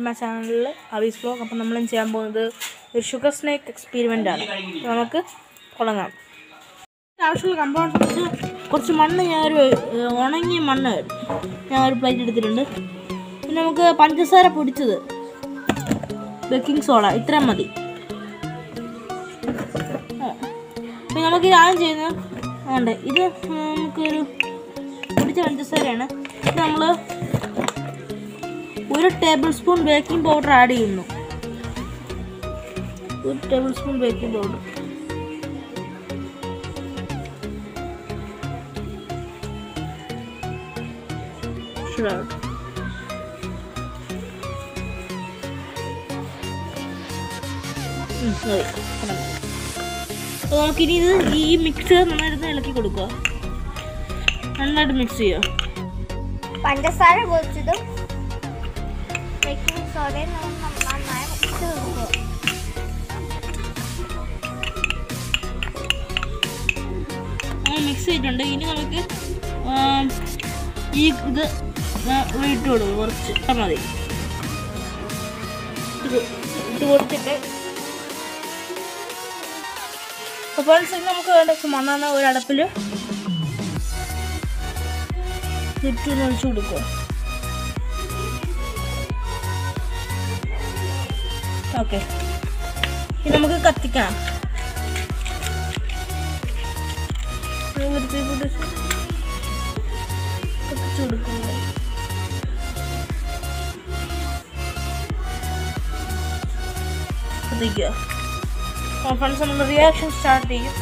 My ചാനലിൽ അവീസ് vlog അപ്പം നമ്മളും ചെയ്യാൻ പോകുന്നത് ഒരു ഷുഗർ സ്നേക്ക് എക്സ്പെരിമെൻ്റ് ആണ് അപ്പോൾ നമുക്ക് തുടങ്ങാം ആവശ്യമുള്ള കമ്പൗണ്ട് വെച്ച് കുറച്ച് മണ്ണ് ഞാനൊരു ഏഹ്, ഉണങ്ങിയ മണ്ണ് ഞാൻ ഒരു പ്ലേറ്റ് എടുത്തിട്ടുണ്ട് പിന്നെ നമുക്ക് പഞ്ചസാര പൊടിച്ചത് ബേക്കിംഗ് സോഡ ഇത്രയും മതി ആ. പിന്നെ നമുക്ക് ഇത് ആദ്യം ചെയ്യുന്നത് വേണ്ട ഇത് നമുക്കൊരു പൊടിച്ച പഞ്ചസാരയാണ് ഇത് നമ്മൾ ഒരു tablespoon baking powder add ചെയ്യുന്നു ഒരു tablespoon baking powder Shroud. ഉം, മതി. ഇത്രയും മതി. അപ്പോൾ നമുക്കിനി ഇത് ഈ മിക്സ് നന്നായിട്ട് ഇളക്കി കൊടുക്കുക നന്നായിട്ട് മിക്സ് ചെയ്യുക പഞ്ചസാര പൊടിച്ചതും ബേക്കിംഗ് സോഡയും നമ്മൾ നന്നായി മിക്സ് കൊടുക്കുക അങ്ങനെ മിക്സ് ചെയ്തിട്ടുണ്ട് ഇനി നമുക്ക് ആം, ഈ ഇത് ന- ഇട്ട് കൊടുക്കും കുറച്ച് ഇട്ടാൽ മതി ഇത് ഇത് കൊടുത്തിട്ട് അപ്പോൾ ഇനി നമുക്ക് വേണ്ട മണ്ണെണ്ണ ഒരു അടപ്പിൽ ചുറ്റും ഒഴിച്ചു കൊടുക്കുക ഓക്കെ ഇനി നമുക്ക് കത്തിക്കാം വൃത്തി പിടിച്ച് കത്തിച്ചു കൊടുക്കുന്നത് കത്തിക്കുക ഫ്രണ്ട്സ് നമ്മൾ റിയാക്ഷൻ സ്റ്റാർട്ട് ചെയ്യും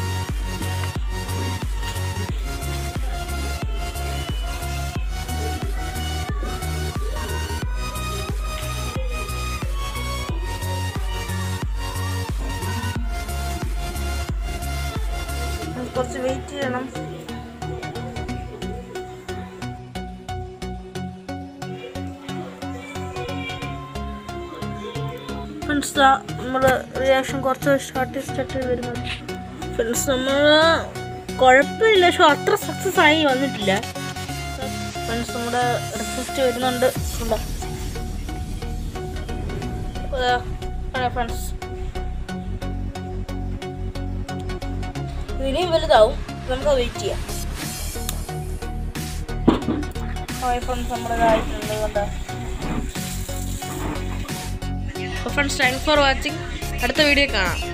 നമുക്ക് കുറച്ച് വെയിറ്റ് ചെയ്യണം ഫ്രണ്ട്സ് നമ്മുടെ റിയാക്ഷൻ കുറച്ച് സ്റ്റാർട്ട് സ്റ്റാർട്ട് ചെയ്ത് വരുന്നത് ഫ്രണ്ട്സ് നമ്മൾ കുഴപ്പമില്ല പക്ഷെ അത്ര സക്സസ് ആയി വന്നിട്ടില്ല ഫ്രണ്ട്സ് നമ്മുടെ റിസൾട്ട് വരുന്നുണ്ട് ഫ്രണ്ട്സ് ഇനിയും വലുതാവും നമുക്ക് വെയിറ്റ് ചെയ്യാം ഹായ് ഫ്രണ്ട്സ് നമ്മുടെ ഇതായിട്ടുണ്ട് കണ്ടോ ഫ്രണ്ട്സ് താങ്ക്സ് ഫോർ വാച്ചിങ് അടുത്ത വീഡിയോ കാണാം